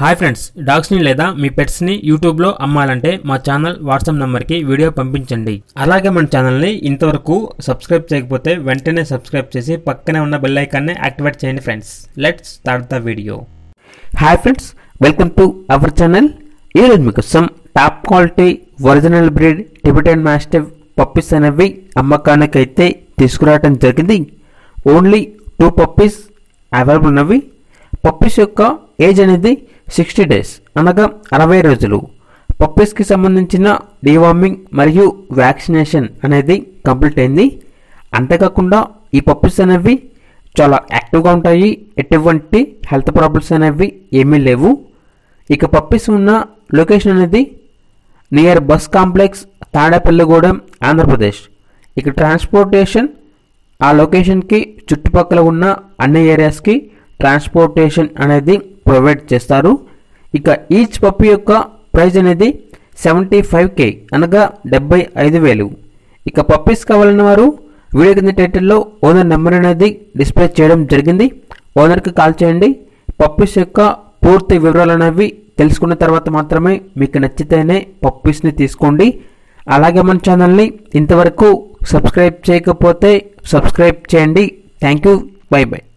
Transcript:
hi friends డాగ్స్ని లేదా మీ పెట్స్ని యూట్యూబ్లో అమ్మాలంటే మా ఛానల్ వాట్సాప్ నెంబర్కి వీడియో పంపించండి అలాగే మన ఛానల్ని ఇంతవరకు సబ్స్క్రైబ్ చేయకపోతే వెంటనే సబ్స్క్రైబ్ చేసి పక్కనే ఉన్న బెల్ ఐకాన్ని యాక్టివేట్ చేయండి friends let's start the video hi friends welcome to our channel ఈరోజు మీకోసం top quality original breed Tibetan mastiff puppies అనేవి అమ్మకానికి అయితే తీసుకురావడం జరిగింది ఓన్లీ టూ పప్పీస్ అవైలబుల్ ఉన్నవి పప్పీస్ యొక్క ఏజ్ అనేది సిక్స్టీ డేస్ అనగా అరవై రోజులు పప్పీస్కి సంబంధించిన డీవార్మింగ్ మరియు వ్యాక్సినేషన్ అనేది కంప్లీట్ అయింది అంతేకాకుండా ఈ పప్పీస్ అనేవి చాలా యాక్టివ్గా ఉంటాయి ఎటువంటి హెల్త్ ప్రాబ్లమ్స్ అనేవి ఏమీ లేవు ఇక పప్పీస్ ఉన్న లొకేషన్ అనేది near bus complex Tadepalligudem Andhra Pradesh ఇక ట్రాన్స్పోర్టేషన్ ఆ లొకేషన్కి చుట్టుపక్కల ఉన్న అన్ని ఏరియాస్కి ట్రాన్స్పోర్టేషన్ అనేది ప్రొవైడ్ చేస్తారు ఇక ఈచ్ పప్పి యొక్క ప్రైస్ అనేది సెవెంటీ ఫైవ్ కే అనగా డెబ్బై ఐదు వేలు ఇక పప్పీస్ కావాలన్న వారు వీడియో కింద టైటిల్లో ఓనర్ నెంబర్ అనేది డిస్ప్లే చేయడం జరిగింది ఓనర్కి కాల్ చేయండి పప్పీస్ యొక్క పూర్తి వివరాలు అనేవి తెలుసుకున్న తర్వాత మాత్రమే మీకు నచ్చితేనే పప్పీస్ని తీసుకోండి అలాగే మన ఛానల్ని ఇంతవరకు సబ్స్క్రైబ్ చేయకపోతే సబ్స్క్రైబ్ చేయండి థ్యాంక్ యూ బై బై